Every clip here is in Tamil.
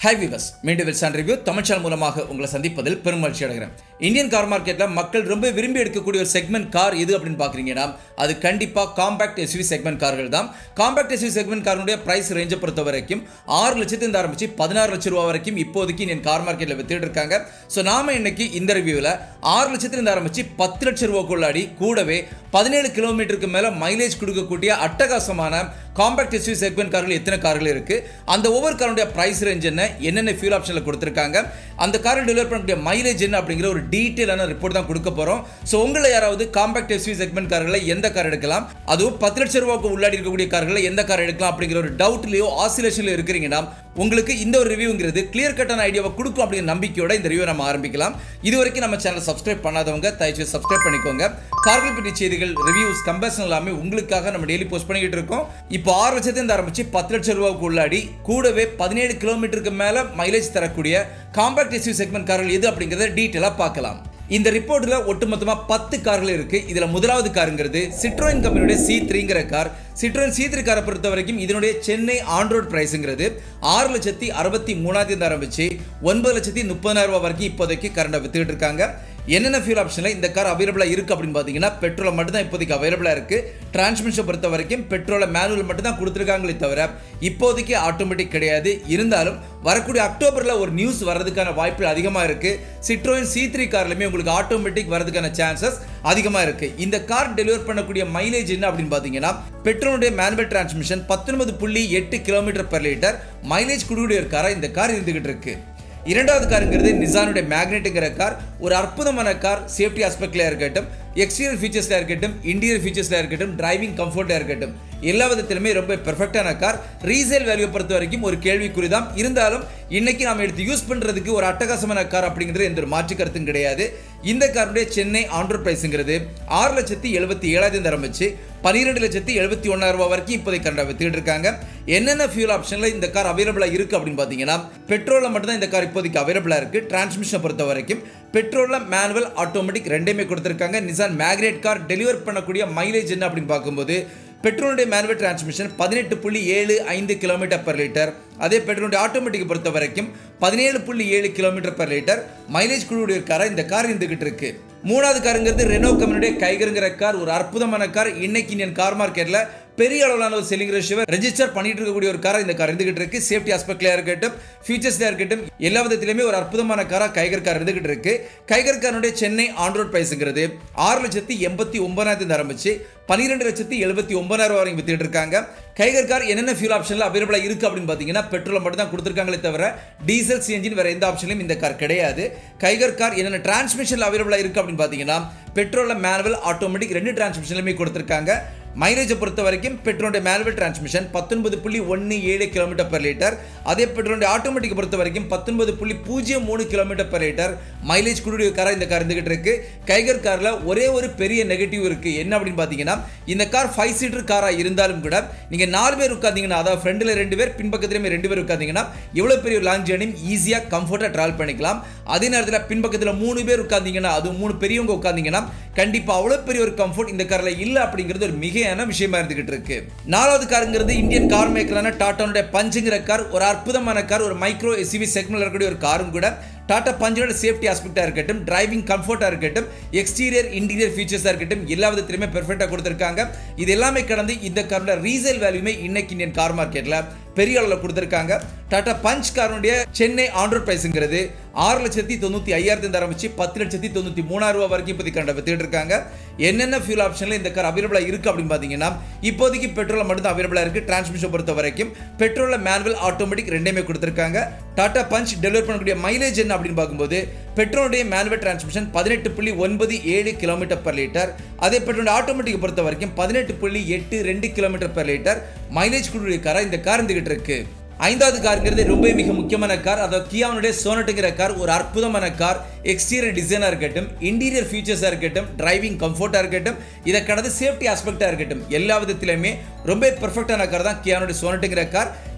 ஹை விவஸ் மீண்டும் வில்சான் ரிவ்யூ தமிழ் சேனல் மூலமாக உங்களை சந்திப்பதில் பெருமகிழ்ச்சி அடைகிறேன் இந்தியன் கார் மார்க்கெட்டில் மக்கள் ரொம்ப விரும்பி எடுக்கக்கூடிய ஒரு செக்மெண்ட் கார் எது அப்படின்னு பார்க்குறீங்கன்னா அது கண்டிப்பாக காம்பேக்ட் எஸ்யூவி செக்மெண்ட் கார்கள் தான் காம்பேக்ட் எஸ்யூவி செக்மெண்ட் காருடைய பிரைஸ் ரேஞ்சை பொறுத்த வரைக்கும் ஆறு லட்சத்திலிருந்து ஆரம்பிச்சு பதினாறு லட்ச ரூபா வரைக்கும் இப்போதைக்கு இந்தியன் கார் மார்க்கெட்டில் வித்துட்டு இருக்காங்க ஸோ நாம இன்னைக்கு இந்த ரிவ்யூவில் ஆறு லட்சத்திலிருந்து ஆரம்பிச்சு பத்து லட்ச ரூபாக்குள்ளாடி கூடவே பதினேழு கிலோமீட்டருக்கு மேலே மைலேஜ் கொடுக்கக்கூடிய அட்டகாசமான காம்பேக்ட் எஸ்யூவி செக்மெண்ட் கார்கள் எத்தனை கார்கள் இருக்கு அந்த ஒவ்வொரு காருடைய பிரைஸ் ரேஞ்ச் என்ன என்னென்ன ஃபியூல் ஆப்ஷனில் கொடுத்துருக்காங்க அந்த காரை டெலிவர் பண்ணக்கூடிய மைலேஜ் என்ன அப்படிங்கிற ஒரு டீட்டெயிலான ரிப்போர்ட் தான் கொடுக்க போகிறோம் ஸோ உங்களை யாராவது காம்பேக்ட் எஸ்யூவி செக்மெண்ட் கார்களை எந்த கார் எடுக்கலாம் அதுவும் பத்து லட்ச ரூபாய்க்கு உள்ளாடி இருக்கக்கூடிய கார்களை எந்த கார் எடுக்கலாம் அப்படிங்கிற ஒரு டவுட்லையோ ஆசிலேஷனில் இருக்கிறீங்கன்னா உங்களுக்கு இந்த ஒரு ரிவ்யூங்கிறது கிளியர் கட்டான ஐடியாவை கொடுக்கும் அப்படிங்கிற நம்பிக்கையோட இந்த ரிவ்யூ நம்ம ஆரம்பிக்கலாம் இது வரைக்கும் நம்ம சேனலை சப்ஸ்கிரைப் பண்ணாதவங்க தயவுசெய்து சப்ஸ்கிரைப் பண்ணிக்கோங்க கார்கள் பற்றி செய்திகள் ரிவ்யூஸ் கம்பேரிசன் எல்லாமே உங்களுக்காக நம்ம டெய்லி போஸ்ட் பண்ணிக்கிட்டு இருக்கோம் இப்போ ஆறு லட்சத்திலிருந்து ஆரம்பிச்சு பத்து லட்சம் ரூபாய்க்கு உள்ளாடி கூடவே பதினேழு கிலோமீட்டருக்கு மேலே மைலேஜ் தரக்கூடிய காம்பேக்ட் எஸ்யூ செக்மெண்ட் கார்கள் எது அப்படிங்கிறத டீட்டெயிலாக பார்க்கலாம் இந்த ரிப்போர்ட்ல ஒட்டுமொத்தமா பத்து கார்கள் இருக்கு இதுல முதலாவது காருங்கிறது சிட்ரோயின் கம்பெனியுடைய சி த்ரீங்கிற கார் சிட்ரோயின் சி த்ரீ காரை பொறுத்த வரைக்கும் இதனுடைய சென்னை ஆன்ரோட் பிரைஸுங்கிறது ஆறு லட்சத்தி அறுபத்தி மூணாயிரத்தி ஆரம்பிச்சு ஒன்பது லட்சத்தி முப்பதாயிரம் ரூபாய் வரைக்கும் இப்போதைக்கு கரண்டை வித்துக்கிட்டு இருக்காங்க என்னென்ன ஃபியூல் ஆப்ஷனில் இந்த கார் அவைலபிளாக இருக்குது அப்படின்னு பார்த்தீங்கன்னா பெட்ரோலை மட்டும் தான் இப்போதைக்கு அவைலபிளாக இருக்குது டிரான்ஸ்மிஷன் பொறுத்த வரைக்கும் பெட்ரோலை மேனுவல் மட்டும் தான் கொடுத்துருக்காங்களே தவிர இப்போதைக்கு ஆட்டோமேட்டிக் கிடையாது இருந்தாலும் வரக்கூடிய அக்டோபரில் ஒரு நியூஸ் வர்றதுக்கான வாய்ப்புகள் அதிகமாக இருக்குது சிட்ரோயின் சி த்ரீ கார்லையுமே உங்களுக்கு ஆட்டோமேட்டிக் வரதுக்கான சான்சஸ் அதிகமாக இருக்குது இந்த கார் டெலிவர் பண்ணக்கூடிய மைலேஜ் என்ன அப்படின்னு பார்த்தீங்கன்னா பெட்ரோலுடைய மேனுவல் டிரான்ஸ்மிஷன் பத்தொன்பது புள்ளி எட்டு கிலோமீட்டர் பெர் லிட்டர் மைலேஜ் கொடுக்கக்கூடிய ஒரு காராக இந்த கார் இருந்துகிட்டு இருக்கு இரண்டாவது காருங்கிறது நிசானுடைய மேக்னெட்டுங்கிற கார் ஒரு அற்புதமான கார் சேஃப்டி ஆஸ்பெக்ட்ல இருக்கட்டும் எக்ஸ்டீரியர் ஃபீச்சர்ஸ்ல இருக்கட்டும் இன்டீரியர் ஃபீச்சர்ஸ்ல இருக்கட்டும் டிரைவிங் கம்ஃபர்ட்ல இருக்கட்டும் எல்லா விதத்திலுமே ரொம்ப பெர்ஃபெக்டான கார் ரீசேல் வேல்யூ பொறுத்த வரைக்கும் ஒரு கேள்விக்குறி தான் இருந்தாலும் இன்னைக்கு நாம எடுத்து யூஸ் பண்றதுக்கு ஒரு அட்டகாசமான கார் அப்படிங்கிறது எந்த ஒரு மாற்று கருத்தும் கிடையாது இந்த காருடைய சென்னை ஆண்டர் பிரைஸுங்கிறது ஆறு லட்சத்தி எழுபத்தி ஏழாயிரம் ஆரம்பிச்சு பன்னிரெண்டு லட்சத்தி எழுபத்தி ஒன்றாயிரம் ரூபாய் வரைக்கும் இப்போதைக்கு கரண்டா வித்துக்கிட்டு இருக்காங்க என்னென்ன ஃபியூல் ஆப்ஷனில் இந்த கார் அவைலபிளாக இருக்குது அப்படின்னு பார்த்தீங்கன்னா பெட்ரோலில் மட்டும்தான் இந்த கார் இப்போதைக்கு அவைலபிளாக இருக்குது டிரான்ஸ்மிஷனை பொறுத்த வரைக்கும் பெட்ரோலில் மேனுவல் ஆட்டோமேட்டிக் ரெண்டையுமே கொடுத்துருக்காங்க நிசான் மேக்னேட் கார் டெலிவர் பண்ணக்கூடிய மைலேஜ் என்ன அப்படின்னு பார்க்கும்போது பெட்ரோலுடைய மேனுவல் டிரான்ஸ்மிஷன் பதினெட்டு புள்ளி ஏழு ஐந்து கிலோமீட்டர் பர் லிட்டர் அதே பெட்ரோலுடைய ஆட்டோமேட்டிக் பொறுத்த வரைக்கும் பதினேழு புள்ளி ஏழு கிலோமீட்டர் பர் லிட்டர் மைலேஜ் குழுவுடைய காரை இந்த கார் இருந்துகிட்டு இருக்கு மூணாவது காருங்கிறது ரெனோ கம்பெனியுடைய கைகருங்கிற கார் ஒரு அற்புதமான கார் இன்னைக்கு இந்தியன் கார் மார்க்கெட்டில் பெரிய அளவிலான ஒரு செல்லிங் ரேஷியோவை ரெஜிஸ்டர் பண்ணிட்டு இருக்கக்கூடிய ஒரு காரை இந்த கார் இருந்துகிட்டு இருக்கு சேஃப்டி ஆஸ்பெக்ட்ல இருக்கட்டும் ஃபீச்சர்ஸ்ல இருக்கட்டும் எல்லா விதத்திலுமே ஒரு அற்புதமான காரா கைகர் கார் இருந்துகிட்டு இருக்கு கைகர் காரனுடைய சென்னை ஆன்ரோட் பிரைஸுங்கிறது ஆறு லட்சத்தி எண்பத்தி ஒன்பதாயிரத்தி ஆரம்பிச்சு பன்னிரெண்டு லட்சத்தி எழுபத்தி ஒன்பதாயிரம் வரைக்கும் வித்துட்டு இருக்காங்க கைகர் கார் என்னென்ன ஃபியூல் ஆப்ஷனில் அவைலபிளாக இருக்குது அப்படின்னு பார்த்தீங்கன்னா பெட்ரோல் மட்டும் தான் கொடுத்துருக்காங்களே தவிர டீசல் சிஎன்ஜின் வேறு எந்த ஆப்ஷன்லையும் இந்த கார் கிடையாது கைகர் கார் என்னென்ன டிரான்ஸ்மிஷனில் அவைலபிளாக இருக்குது அப்படின்னு பார்த்தீங்கன்னா பெட்ரோலில் மேனுவல் ஆட்டோமேட்டிக் ரெண்டு டிரான்ஸ்மிஷன்லையுமே கொடுத்துருக்காங்க மைலேஜை பொறுத்த வரைக்கும் பெட்ரோலுடைய மேனுவல் டிரான்ஸ்மிஷன் பத்தொன்பது புள்ளி ஒன்று ஏழு கிலோமீட்டர் பெர் லிட்டர் அதே பெட்ரோலுடைய ஆட்டோமேட்டிக் பொறுத்த வரைக்கும் பத்தொன்பது புள்ளி பூஜ்ஜியம் மூணு கிலோமீட்டர் பெர் லிட்டர் மைலேஜ் கூடிய காராக இந்த கார் இருந்துகிட்டு இருக்கு கைகர் காரில் ஒரே ஒரு பெரிய நெகட்டிவ் இருக்கு என்ன அப்படின்னு பார்த்தீங்கன்னா இந்த கார் ஃபைவ் சீட்டர் காராக இருந்தாலும் கூட நீங்கள் நாலு பேர் உட்காந்தீங்கன்னா அதாவது ஃப்ரெண்டில் ரெண்டு பேர் பின்பக்கத்துலேயுமே ரெண்டு பேர் உட்காந்தீங்கன்னா எவ்வளோ பெரிய ஒரு லாங் ஜேர்னியும் ஈஸியாக கம்ஃபர்ட்டாக ட்ராவல் பண்ணிக்கலாம் அதே நேரத்தில் பின்பக்கத்தில் மூணு பேர் உட்காந்தீங்கன்னா அது மூணு பெரியவங்க உட்காந்தீங்கன்னா கண்டிப்பாக அவ்வளோ பெரிய ஒரு கம்ஃபர்ட் இந்த காரில் இல்லை அப்படிங்கிறது ஒரு மிகையான விஷயமா இருந்துகிட்டு இருக்கு நாலாவது காருங்கிறது இந்தியன் கார் மேக்கரான டாட்டானுடைய பஞ்சுங்கிற கார் ஒரு அற்புதமான கார் ஒரு மைக்ரோ எஸ்யூவி செக்மெண்ட்ல இருக்கக்கூடிய ஒரு காரும் கூட டாடா பஞ்சோட சேஃப்டி ஆஸ்பெக்டாக இருக்கட்டும் டிரைவிங் கம்ஃபர்ட்டாக இருக்கட்டும் எக்ஸ்டீரியர் இன்டீரியர் ஃபீச்சர்ஸாக இருக்கட்டும் எல்லா விதத்திலுமே பெர்ஃபெக்டாக கொடுத்துருக்காங்க இது எல்லாமே கடந்து இந்த காரோட ரீசேல் வேல்யூமே இன்னைக்கு இந்தியன் கார் மார்க்கெட்டில் பெரிய அளவில் கொடுத்துருக்காங்க டாடா பஞ்ச் காரனுடைய சென்னை ஆண்டர் பிரைஸுங்கிறது ஆறு லட்சத்தி தொண்ணூற்றி ஐயாயிரத்தி ஆரம்பிச்சு பத்து லட்சத்தி தொண்ணூற்றி மூணாயிரம் ரூபா வரைக்கும் இப்போதைக்கு கண்ட வித்துட்டு இருக்காங்க என்னென்ன ஃபியூல் ஆப்ஷனில் இந்த கார் அவைலபிளாக இருக்குது அப்படின்னு பார்த்தீங்கன்னா இப்போதைக்கு பெட்ரோலில் மட்டும் தான் அவைலபிளாக இருக்குது டிரான்ஸ்மிஷன் பொறுத்த வரைக்கும் பெட்ரோலில் மேனுவல் ஆட்டோமேட்டிக் ரெண்டையுமே கொடுத்துருக்காங்க டாடா பஞ்ச் டெலிவர் பண்ணக்கூடிய மைலேஜ் என்ன அப்படின்னு பார்க்கும்போது பெட்ரோலுடைய மேனுவல் டிரான்ஸ்மிஷன் பதினெட்டு புள்ளி ஒன்பது ஏழு கிலோமீட்டர் பர் லிட்டர் அதே பெட்ரோலுடைய ஆட்டோமேட்டிக் பொறுத்த வரைக்கும் பதினெட்டு புள்ளி எட்டு ரெண்டு கிலோமீட்டர் பர் லிட்டர் மைலேஜ் கொடுக்கிற காரை இந்த கார் இருந்துகிட்டு இருக்கு ஐந்தாவது காருங்கிறது ரொம்ப மிக முக்கியமான கார் அதாவது கியாவுடைய சோனட்டுங்கிற கார் ஒரு அற்புதமான கார் எக்ஸ்டீரியர் டிசைனாக இருக்கட்டும் இன்டீரியர் ஃபீச்சர்ஸாக இருக்கட்டும் டிரைவிங் கம்ஃபர்ட்டாக இருக்கட்டும் இதை கடந்து சேஃப்டி ஆஸ்பெக்டாக இருக்கட்டும் எல்லா விதத்திலுமே ரொம்ப பெர்ஃபெக்டான கார் தான் கியானுடைய சோனட்டுங்கிற கார்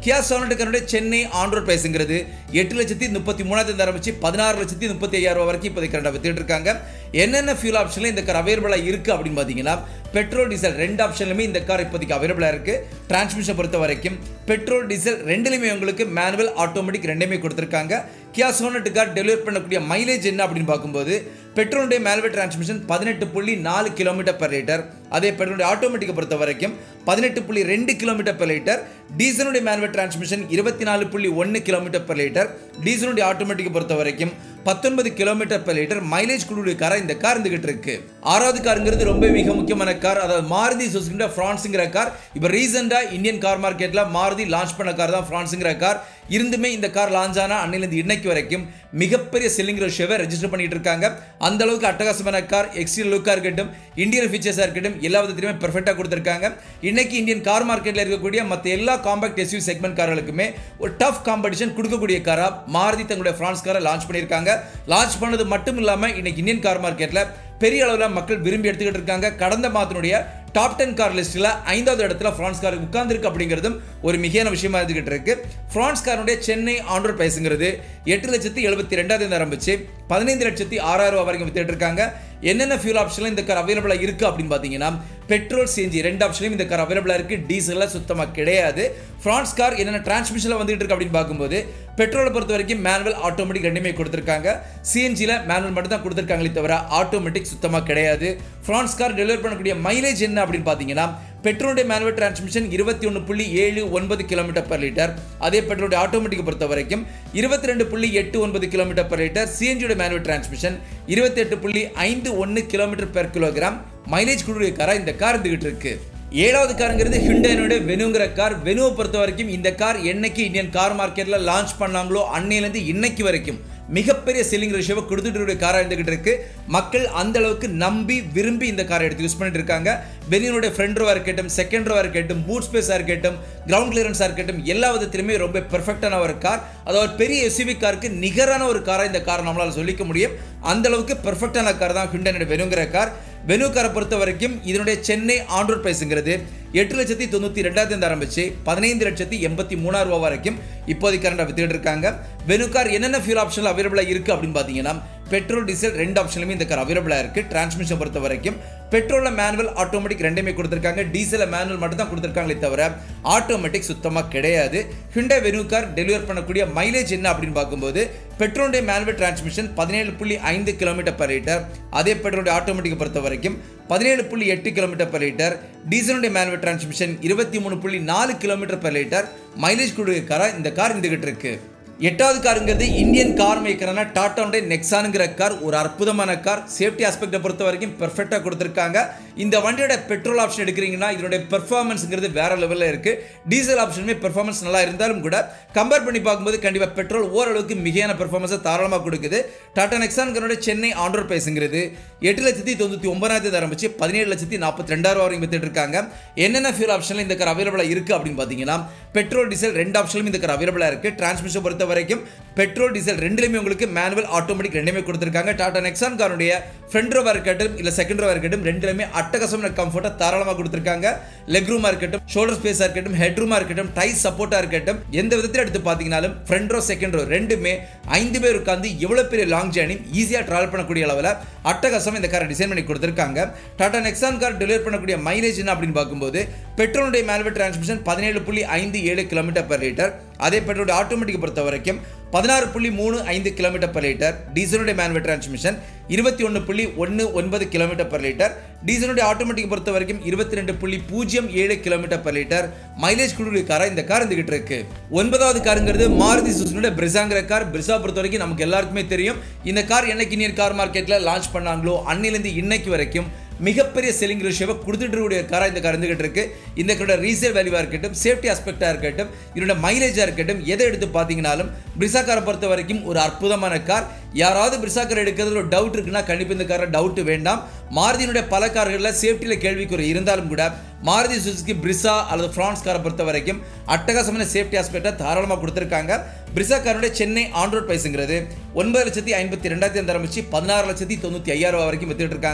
கியா சோனட்டுக்காரனுடைய சென்னை ஆண்ட்ரோட் பிரைஸுங்கிறது எட்டு லட்சத்தி முப்பத்தி மூணாயிரத்தி ஆரம்பிச்சு பதினாறு லட்சத்தி முப்பத்தி ஐயாயிரம் ரூபாய் வரைக்கும் இப்போதைக்கு கரண்டாக வித்துட்டு இருக்காங்க என்னென்ன ஃபியூல் ஆப்ஷனில் இந்த கார் அவைலபிளாக இருக்குது அப்படின்னு பார்த்தீங்கன்னா பெட்ரோல் டீசல் ரெண்டு ஆப்ஷன்லையுமே இந்த கார் இப்போதைக்கு அவைலபிளாக இருக்குது டிரான்ஸ்மிஷன் பொறுத்த வரைக்கும் பெட்ரோல் டீசல் ரெண்டுலையுமே உங்களுக்கு மேனுவல் ஆட்டோமேட்டிக் ரெண்டுமே கொடுத்துருக்காங்க கியா சோனட்டு கார் டெலிவரி பண்ணக்கூடிய மைலேஜ் என்ன அப்படின்னு பார்க்கும்போது பெட்ரோலுடைய மேனுவல் டிரான்ஸ்மிஷன் பதினெட்டு புள்ளி நாலு கிலோமீட்டர் per லிட்டர் அதே பெட்ரோலுடைய ஆட்டோமேட்டிக்கை பொறுத்த வரைக்கும் பதினெட்டு புள்ளி ரெண்டு கிலோமீட்டர் per லிட்டர் டீசலுடைய மேனுவல் டிரான்ஸ்மிஷன் இருபத்தி நாலு புள்ளி ஒன்று கிலோமீட்டர் per லிட்டர் டீசலுடைய ஆட்டோமேட்டிக்கை பொறுத்த வரைக்கும் பத்தொன்பது கிலோமீட்டர் per லிட்டர் மைலேஜ் கொடுக்கூடிய காரை இந்த கார் இருந்துகிட்டு இருக்கு ஆறாவது காருங்கிறது ரொம்ப மிக முக்கியமான கார் அதாவது மாருதி சுசுகின்ற ஃப்ரான்ஸுங்கிற கார் இப்போ ரீசெண்டாக இந்தியன் கார் மார்க்கெட்டில் மாருதி லான்ச் பண்ண கார் தான் ஃப்ரான்ஸுங்கிற கார் இருந்துமே இந்த கார் லான்ச் ஆனா அன்னிலிருந்து இன்னைக்கு வரைக்கும் மிகப்பெரிய செல்லிங் ரேஷியோவை ரெஜிஸ்டர் பண்ணிட்டு இருக்காங்க அந்த அளவுக்கு அட்டகாசமான கார் எக்ஸ்டீரியர் லுக்காக இருக்கட்டும் இந்தியன் ஃபீச்சர்ஸாக இருக்கட்டும் எல்லா விதத்திலுமே பெர்ஃபெக்டாக கொடுத்துருக்காங்க இன்னைக்கு இந்தியன் கார் மார்க்கெட்டில் இருக்கக்கூடிய மற்ற எல்லா காம்பாக்ட் எஸ்யூ செக்மெண்ட் கார்களுக்குமே ஒரு டஃப் காம்படிஷன் கொடுக்கக்கூடிய காரா மாருதி தங்களுடைய ஃப்ரான்ஸ் காரை லான்ச் பண்ணியிருக்காங்க லான்ச் பண்ணது மட்டும் இல்லாமல் இன்னைக்கு இந்தியன் கார் மார்க்கெட்டில் பெரிய அளவில் மக்கள் விரும்பி எடுத்துக்கிட்டு இருக்காங்க கடந்த மாதத்தினுடைய டாப் டென் கார் லிஸ்ட்டில் ஐந்தாவது இடத்துல ஃப்ரான்ஸ் கார் உட்கார்ந்துருக்கு அப்படிங்கிறதும் ஒரு மிகையான விஷயமா இருந்துகிட்டு இருக்கு ஃப்ரான்ஸ் காருடைய சென்னை ஆண்ட்ரோட் பிரைஸுங்கிறது எட்டு லட்சத்தி எழுபத்தி ரெண்டாவது ஆரம்பிச்சு பதினைந்து லட்சத்தி ஆறாயிரம் ரூபாய் வரைக்கும் வித்துட்டு இருக்காங்க என்னென்ன ஃபியூல் ஆப்ஷனில் இந்த கார் அவைலபிளாக இருக்குது அப்படின்னு பார்த்தீங்கன்னா பெட்ரோல் சிஎன்ஜி ரெண்டு ஆப்ஷன்லையும் இந்த கார் அவைலபிளாக இருக்குது டீசலில் சுத்தமாக கிடையாது ஃப்ரான்ஸ் கார் என்னென்ன டிரான்ஸ்மிஷனில் வந்துட்டு இருக்கு அப்படின்னு பார்க்கும்போது பெட்ரோலை பொறுத்த வரைக்கும் மேனுவல் ஆட்டோமேட்டிக் ரெண்டுமே கொடுத்துருக்காங்க சிஎன்ஜியில் மேனுவல் மட்டும் தான் கொடுத்துருக்காங்களே தவிர ஆட்டோமேட்டிக் சுத்தமாக கிடையாது ஃப்ரான்ஸ் கார் டெலிவரி பண்ணக்கூடிய மைலேஜ் என்ன அப்படின்னு பார்த்தீங்கன்னா பெட்ரோலுடைய மேனுவல் டிரான்ஸ்மிஷன் இருபத்தி ஒன்று புள்ளி ஏழு ஒன்பது கிலோமீட்டர் per லிட்டர் அதே பெட்ரோலுடைய ஆட்டோமேட்டிக் பொறுத்த வரைக்கும் இருபத்தி ரெண்டு புள்ளி எட்டு ஒன்பது கிலோமீட்டர் per லிட்டர் சிஎன்ஜியோட மேனுவல் டிரான்ஸ்மிஷன் இருபத்தி எட்டு புள்ளி ஐந்து ஒன்று கிலோமீட்டர் per கிலோகிராம் மைலேஜ் கொடுக்கிற காராக இந்த கார் இருந்துகிட்டு இருக்கு ஏழாவது காருங்கிறது ஹிண்டனுடைய வெனுங்கிற கார் வெனுவை பொறுத்த வரைக்கும் இந்த கார் என்னைக்கு இந்தியன் கார் மார்க்கெட்ல லான்ச் பண்ணாங்களோ அன்னையிலேருந்து இன்னைக்கு வரைக்கும் மிகப்பெரிய செல்லிங் ரேஷியோவை கொடுத்துட்டு இருக்க காராக இருந்துகிட்டு இருக்கு மக்கள் அந்த அளவுக்கு நம்பி விரும்பி இந்த காரை எடுத்து யூஸ் பண்ணிட்டு இருக்காங்க வெனியனுடைய ஃப்ரண்ட் ரோவாக இருக்கட்டும் செகண்ட் ரோவாக இருக்கட்டும் பூட் ஸ்பேஸாக இருக்கட்டும் கிரவுண்ட் கிளியரன்ஸாக இருக்கட்டும் எல்லா விதத்திலுமே ரொம்ப பெர்ஃபெக்டான ஒரு கார் அதாவது பெரிய எஸ்யூவி காருக்கு நிகரான ஒரு காரை இந்த காரை நம்மளால் சொல்லிக்க முடியும் அந்த அளவுக்கு பெர்ஃபெக்டான கார் தான் ஹிண்டனுடைய வெனுங்கிற கார் வெனு காரை பொறுத்த வரைக்கும் இதனுடைய சென்னை ஆண்ட்ரோட் பிரைஸுங்கிறது எட்டு லட்சத்தி தொண்ணூற்றி ரெண்டாயிரத்தி ஆரம்பிச்சு பதினைந்து லட்சத்தி எண்பத்தி மூணாயிரம் ரூபா வரைக்கும் இப்போதைக்கு கரண்டாக வித்துட்டு இருக்காங்க வெனு கார் என்னென்ன ஃபியூல் ஆப்ஷன் அவைலபிளாக இருக்குது அப்படின்னு பார்த்தீங்கன்னா பெட்ரோல் டீசல் ரெண்டு ஆப்ஷன்லையுமே இந்த கார் அவைலபிளாக இருக்குது டிரான்ஸ்மிஷன் பொறுத்த வரைக்கும் பெட்ரோலில் மேனுவல் ஆட்டோமேட்டிக் ரெண்டுமே கொடுத்துருக்காங்க டீசலில் மேனுவல் மட்டும் தான் கொடுத்துருக்காங்களே தவிர ஆட்டோமேட்டிக் சுத்தமாக கிடையாது ஹிண்டை வெனு கார் டெலிவர் பண்ணக்கூடிய மைலேஜ் என்ன அப்படின்னு பார்க்கும்போது பெட்ரோலுடைய மேனுவல் டிரான்ஸ்மிஷன் பதினேழு புள்ளி ஐந்து கிலோமீட்டர் per லிட்டர் அதே பெட்ரோலுடைய ஆட்டோமேட்டிக் பொறுத்த வரைக்கும் பதினேழு புள்ளி எட்டு கிலோமீட்டர் per லிட்டர் டீசலுடைய மேனுவல் டிரான்ஸ்மிஷன் இருபத்தி மூணு புள்ளி நாலு கிலோமீட்டர் per லிட்டர் மைலேஜ் கொடுக்குற காரா இந்த கார் இருந்துகிட்டு இருக்கு எட்டாவது காருங்கிறது இந்தியன் கார் மேக்கரான டாட்டாவுடைய நெக்ஸானுங்கிற கார் ஒரு அற்புதமான கார் சேஃப்டி ஆஸ்பெக்டை பொறுத்த வரைக்கும் பெர்ஃபெக்டாக கொடுத்துருக்காங்க இந்த வண்டியோட பெட்ரோல் ஆப்ஷன் எடுக்கிறீங்கன்னா இதனுடைய பெர்ஃபார்மன்ஸுங்கிறது வேற லெவலில் இருக்கு டீசல் ஆப்ஷனுமே பெர்ஃபார்மன்ஸ் நல்லா இருந்தாலும் கூட கம்பேர் பண்ணி பார்க்கும்போது கண்டிப்பாக பெட்ரோல் ஓரளவுக்கு மிகையான பெர்ஃபார்மன்ஸை தாராளமாக கொடுக்குது டாடா நெக்ஸான்கிறோட சென்னை ஆண்டர் பிரைஸுங்கிறது எட்டு லட்சத்தி தொண்ணூற்றி ஒன்பதாயிரத்தி ஆரம்பிச்சு பதினேழு லட்சத்தி நாற்பத்தி ரெண்டாயிரம் வரைக்கும் வித்துட்டு இருக்காங்க என்னென்ன ஃபியூல் ஆப்ஷனில் இந்த கார் அவைலபிளாக இருக்குது அப்படின்னு பார்த்தீங்கன்னா பெட்ரோல் டீசல் ரெண்டு ஆப்ஷனும் இந்த கார் அவைலபிளாக இருக்குது டிரான்ஸ்மிஷன் பொறுத்த வரைக்கும் பெட்ரோல் டீசல் ரெண்டுலையுமே உங்களுக்கு மேனுவல் ஆட்டோமேட்டிக் ரெண்டுமே கொடுத்துருக்காங்க டாடா நெக்ஸான் காருடைய ஃப்ரண்ட் ரோவாக இருக்கட்டும் இல்லை செகண்ட் ரோவாக இருக்கட்டும் ரெண்டுலையுமே அட்டகாசமான கம்ஃபர்ட்டாக தாராளமாக கொடுத்துருக்காங்க லெக் ரூமாக இருக்கட்டும் ஷோல்டர் ஸ்பேஸாக இருக்கட்டும் ஹெட் ரூமாக இருக்கட்டும் டை சப்போர்ட்டாக இருக்கட்டும் எந்த விதத்தில் எடுத்து பார்த்தீங்கனாலும் ஃப்ரண்ட் ரோ செகண்ட் ரோ ரெண்டுமே ஐந்து பேர் உட்காந்து எவ்வளோ பெரிய லாங் ஜேர்னி ஈஸியாக ட்ராவல் பண்ணக்கூடிய அளவில் அட்டகாசம் இந்த காரை டிசைன் பண்ணி கொடுத்துருக்காங்க டாடா நெக்ஸான் கார் டெலிவர் பண்ணக்கூடிய மைலேஜ் என்ன அப்படின்னு பார்க்கும்போது பெட்ரோலுடைய மேனுவல் டிரான்ஸ்மிஷன் பதினேழு புள்ளி ஐந்து ஏழு கிலோமீட்டர் per லிட்டர் அதே பெட்ரோலுடைய ஆட்டோமேட்டிக் பொறுத்த வரைக்கும் பதினாறு புள்ளி மூணு ஐந்து கிலோமீட்டர் per லிட்டர் டீசலுடைய மேனுவல் டிரான்ஸ்மிஷன் இருபத்தி ஒன்று புள்ளி ஒன்று ஒன்பது கிலோமீட்டர் per லிட்டர் டீசலுடைய ஆட்டோமேட்டிக் பொறுத்த வரைக்கும் இருபத்தி ரெண்டு புள்ளி பூஜ்ஜியம் ஏழு கிலோமீட்டர் per லிட்டர் மைலேஜ் கொடுக்குற காரை இந்த கார் இருந்துகிட்டு இருக்கு ஒன்பதாவது காருங்கிறது மாருதி சுசுனுடைய பிரிசாங்கிற கார் பிரிசா பொறுத்த வரைக்கும் நமக்கு எல்லாருக்குமே தெரியும் இந்த கார் என்னைக்கு இந்தியன் கார் மார்க்கெட்டில் லான்ச் பண்ணாங்களோ அன்னிலேருந்து இன்னைக்கு வரைக்கும் மிகப்பெரிய செல்லிங் ரேஷியோவை கொடுத்துட்டு இருக்கக்கூடிய காராக இந்த கார் இருந்துகிட்டு இருக்கு இந்த காரோட ரீசேல் வேல்யூவாக இருக்கட்டும் சேஃப்டி ஆஸ்பெக்டாக இருக்கட்டும் இதோட மைலேஜாக இருக்கட்டும் எதை எடுத்து பார்த்தீங்கனாலும் பிரிசா காரை பொறுத்த வரைக்கும் ஒரு அற்புதமான கார் யாராவது பிரிசா கார் எடுக்கிறதுல ஒரு டவுட் இருக்குன்னா கண்டிப்பாக இந்த காரை டவுட் வேண்டாம் மாருதியினுடைய பல கார்களில் சேஃப்டியில் கேள்விக்குறை இருந்தாலும் கூட மாருதி சுசுகி பிரிசா அல்லது ஃப்ரான்ஸ் காரை பொறுத்த வரைக்கும் அட்டகாசமான சேஃப்டி ஆஸ்பெக்டை தாராளமாக கொடுத்துருக்காங்க பிரிசா காரோட சென்னை ஆண்ட்ரோட் பிரைஸுங்கிறது ஒன்பது லட்சத்தி ஐம்பத்தி ரெண்டாயிரத்தி ஆரம்பிச்சு பதினாறு லட்சத்தி தொண்ணூற்றி ஐயாயிரம் ரூபாய் வரைக்கும் வித்துட்டு இருக்காங்க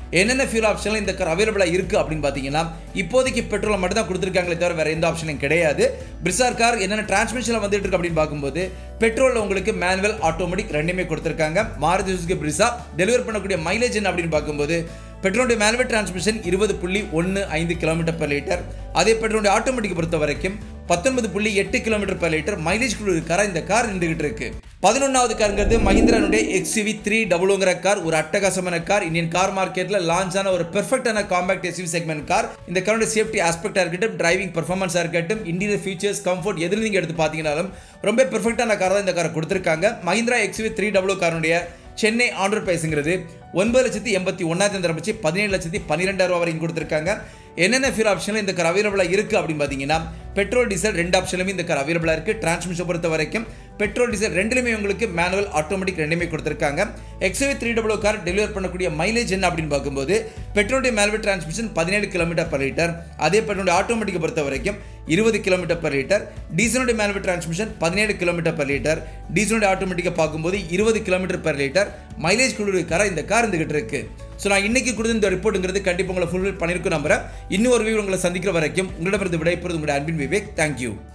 என்னென்ன ஃபியூல் ஆப்ஷன்லாம் இந்த கார் அவைலபிளாக இருக்குது அப்படின்னு பார்த்தீங்கன்னா இப்போதைக்கு பெட்ரோலை மட்டும் தான் கொடுத்துருக்காங்களே தவிர வேறு எந்த ஆப்ஷனும் கிடையாது பிரிசார் கார் என்னென்ன டிரான்ஸ்மிஷனில் வந்துட்டு இருக்கு அப்படின்னு பார்க்கும்போது பெட்ரோலில் உங்களுக்கு மேனுவல் ஆட்டோமேட்டிக் ரெண்டுமே கொடுத்துருக்காங்க மாருதி சுசுகி பிரிசா டெலிவர் பண்ணக்கூடிய மைலேஜ் என்ன அப்படின்னு பார்க்கும்போது பெட்ரோலுடைய மேனுவல் டிரான்ஸ்மிஷன் இருபது புள்ளி ஒன்று ஐந்து கிலோமீட்டர் per லிட்டர் அதே பெட்ரோலுடைய ஆட்டோமேட்டிக் பொறுத்த வரைக்கும் பத்தொன்பது புள்ளி எட்டு கிலோமீட்டர் per லிட்டர் மைலேஜ் குழு கார இந்த கார் நின்றுகிட்டு இருக்கு பதினொன்றாவது காருங்கிறது மஹிந்திரானுடைய எக்ஸ்யூவி த்ரீ டபுளுங்கிற கார் ஒரு அட்டகாசமான கார் இந்தியன் கார் மார்க்கெட்டில் லான்ச் ஆன ஒரு பெர்ஃபெக்டான காம்பேக்ட் எஸ்யூவி செக்மெண்ட் கார் இந்த காரோட சேஃப்டி ஆஸ்பெக்டாக இருக்கட்டும் டிரைவிங் பர்ஃபார்மன்ஸாக இருக்கட்டும் இன்டீரியர் ஃபீச்சர்ஸ் கம்ஃபர்ட் எதில் நீங்கள் எடுத்து பார்த்தீங்கனாலும் ரொம்ப பெர்ஃபெக்டான கார் தான் இந்த காரை கொடுத்துருக்காங்க மஹிந்திரா எக்ஸ்யூவி த்ரீ டபுள் காருடைய சென்னை ஆண்டர் பிரைஸுங்கிறது ஒன்பது லட்சத்தி எண்பத்தி ஒன்றாயிரத்தி ஆரம்பிச்சு பதினேழு லட்சத்தி பன்னிரெண்டாயிரம் ரூபா வரைக்கும் கொடுத்துருக்காங்க என்னென்ன ஃபியூல் ஆப்ஷனில் இந்த கார் அவைலபிளாக இருக்குது அப்படின்னு பார்த்தீங்கன்னா பெட்ரோல் டீசல் ரெண்டு ஆப்ஷனுமே இந்த கார் அவைலபிளாக இருக்குது டிரான்ஸ்மிஷன் பொறுத்த வரைக்கும் பெட்ரோல் டீசல் ரெண்டுலையுமே உங்களுக்கு மேனுவல் ஆட்டோமேட்டிக் ரெண்டுமே கொடுத்துருக்காங்க XUV three double car deliver பண்ணக்கூடிய மைலேஜ் என்ன அப்படின்னு பார்க்கும்போது பெட்ரோலுடைய மேனுவல் டிரான்ஸ்மிஷன் பதினேழு கிலோமீட்டர் per லிட்டர் அதே பெட்ரோலுடைய ஆட்டோமேட்டிக்கை பொறுத்த வரைக்கும் இருபது கிலோமீட்டர் per லிட்டர் டீசலுடைய மேனுவல் டிரான்ஸ்மிஷன் பதினேழு கிலோமீட்டர் per லிட்டர் டீசலுடைய ஆட்டோமேட்டிக்கை பார்க்கும்போது இருபது கிலோமீட்டர் per லிட்டர் மைலேஜ் குழு கார இந்த கார் இருந்துகிட்டு இருக்கு ஸோ நான் இன்னைக்கு கொடுத்த இந்த ரிப்போர்ட்டுங்கிறது கண்டிப்பாக உங்களை ஃபுல்ஃபில் பண்ணியிருக்கும் நம்புறேன் இன்னும் ஒரு வீடு உங்களை சந்திக்கிற வரைக்கும் உங்களிடமிருந்து விடைபெறுவது உங்களுடைய அன்பின் விவேக் தேங்க்யூ